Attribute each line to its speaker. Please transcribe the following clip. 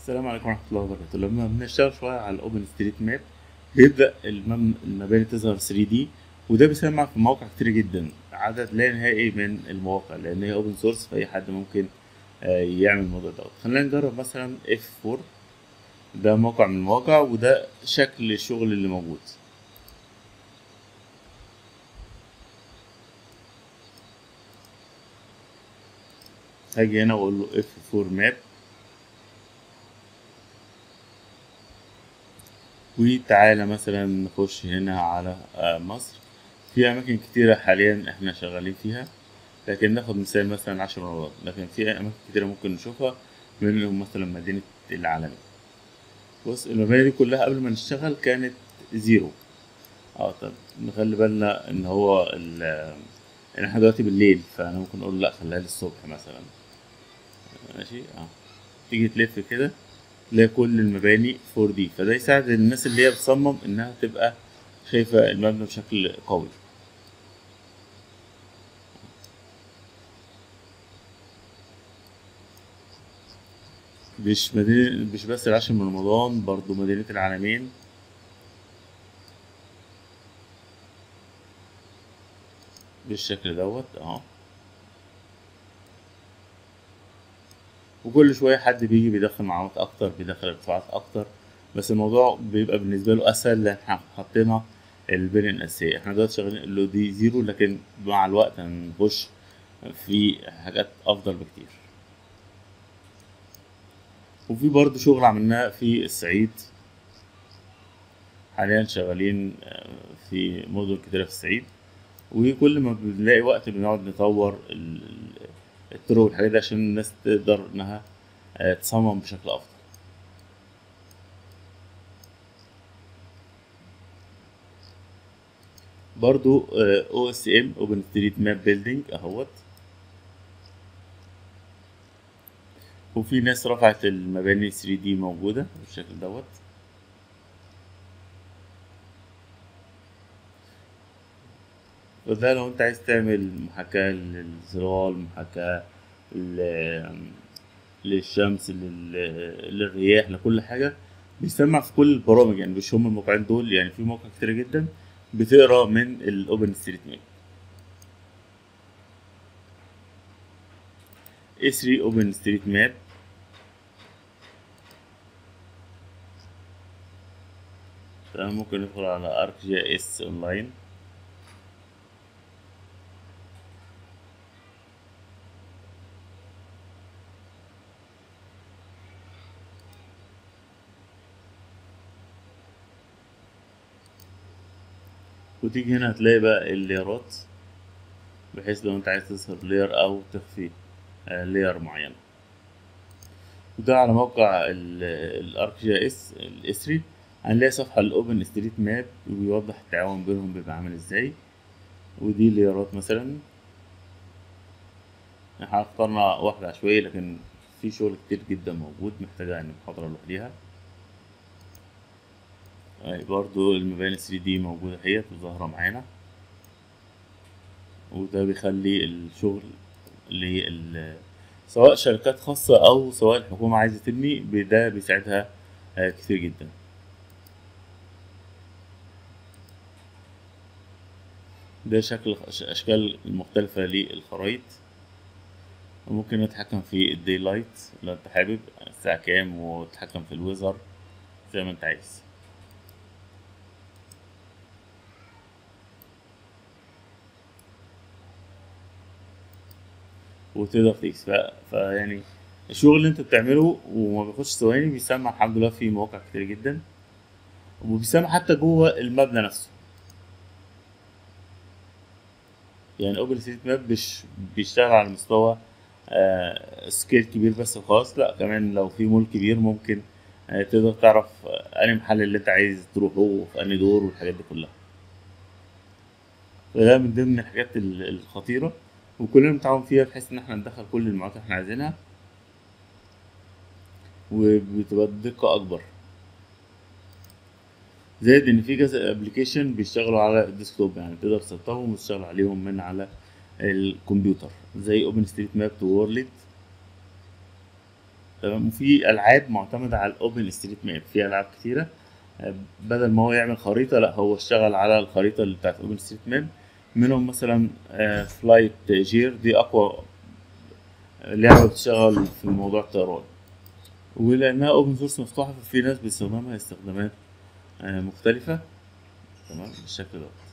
Speaker 1: السلام عليكم ورحمة الله وبركاته لما بنشتغل شوية على الأوبن ستريت ماب بيبدأ المم- المباني تظهر 3D وده بيسمع في مواقع كتير جدا عدد لا نهائي من المواقع لأن هي أوبن سورس فأي حد ممكن آه، يعمل الموضوع دوت خلينا نجرب مثلا F4 ده موقع من المواقع وده شكل الشغل اللي موجود هاجي هنا وأقول له F4 ماب وتعالى مثلا نخش هنا على آه، مصر في أماكن كتيرة حاليا احنا شغالين فيها لكن ناخد مثال مثلا عشر مرات لكن في أماكن كتيرة ممكن نشوفها منهم مثلا مدينة العالمين بص المباني دي كلها قبل ما نشتغل كانت زيرو اه طب نخلي بالنا ان هو ال ان احنا دلوقتي بالليل فانا ممكن اقول لا خليها للصبح مثلا ماشي اه تيجي تلف كده تلاقي كل المباني 4D فده يساعد الناس اللي هي بتصمم انها تبقى شايفة المبنى بشكل قوي مش مدينة مش بس العاشر من رمضان برضو مدينة العالمين بالشكل دوت اهو وكل شوية حد بيجي بيدخل معلومات أكتر بيدخل ارتفاعات أكتر بس الموضوع بيبقى بالنسبة له أسهل لأن احنا حطينا البنية الأساسية احنا دلوقتي شغالين اللي دي زيرو لكن مع الوقت هنخش في حاجات أفضل بكتير وفي برضه شغل عملناه في الصعيد حاليا شغالين آه، في مدن كتيرة في الصعيد وكل ما بنلاقي وقت بنقعد نطور ال- ال- الطرق والحاجات دي عشان الناس تقدر انها آه، تصمم بشكل افضل برضو او اس ام اوبن ستريت ماب بيلدينج اهوت وفي ناس رفعت المباني 3 دي موجودة بالشكل دوت وده لو انت عايز تعمل محاكاة للظلال محاكاة ل- للشمس لل... للرياح لكل حاجة بيسمع في كل البرامج يعني مش هم الموقعين دول يعني في مواقع كتيرة جدا بتقرا من الاوبن ستريت ماب اسري اوبن ستريت ماب تمام ممكن ندخل على ارك جي اس اونلاين وتيجي هنا هتلاقي بقى الليرات بحيث لو انت عايز تظهر لير او تخفي لير معينة وده على موقع الارك جي اس الاسري هنلاقي صفحة الاوبن ستريت ماب وبيوضح التعاون بينهم بيبقى عامل ازاي ودي ليرات مثلا احنا اخترنا واحدة عشوائية لكن في شغل كتير جدا موجود محتاجة يعني محاضرة لوحديها أي برضو المباني 3 دي موجودة اهيت وظاهرة معانا وده بيخلي الشغل لل سواء شركات خاصة أو سواء الحكومة عايزة تبني ده بيساعدها آه، كتير جدا ده شكل أشكال مختلفة للخرايط وممكن نتحكم في الدي لايت لو انت حابب الساعة كام وتتحكم في الويزر زي ما انت عايز وتقدر تقيس ف- فيعني الشغل اللي انت بتعمله وما بياخدش ثواني بيسمع الحمد لله في مواقع كتير جدا وبيسمع حتى جوه المبنى نفسه يعني اوبن ستريت ماب مش بيشتغل على مستوى آه سكيل كبير بس وخلاص لا كمان لو في مول كبير ممكن آه تقدر تعرف آه انهي محل اللي انت عايز تروحه في انهي دور والحاجات دي كلها فده من ضمن الحاجات ال- الخطيرة وكلنا بنتعاون فيها بحيث ان احنا ندخل كل المعلومات اللي احنا عايزينها وبتبقى الدقة اكبر زائد ان في كذا ابلكيشن بيشتغلوا على الديسكتوب يعني تقدر تسطبهم وتشتغل عليهم من على الكمبيوتر زي اوبن ستريت ماب تو وورلد تمام وفي العاب معتمده على الاوبن ستريت ماب في العاب كتيره آه، بدل ما هو يعمل خريطه لا هو اشتغل على الخريطه اللي بتاعت اوبن ستريت ماب منهم مثلا فلايت جير دي اقوى لعبه بتشتغل في موضوع الطيران ولانها اوبن سورس مفتوحه ففي ناس بتستخدمها استخدامات آه، مختلفه تمام بالشكل ده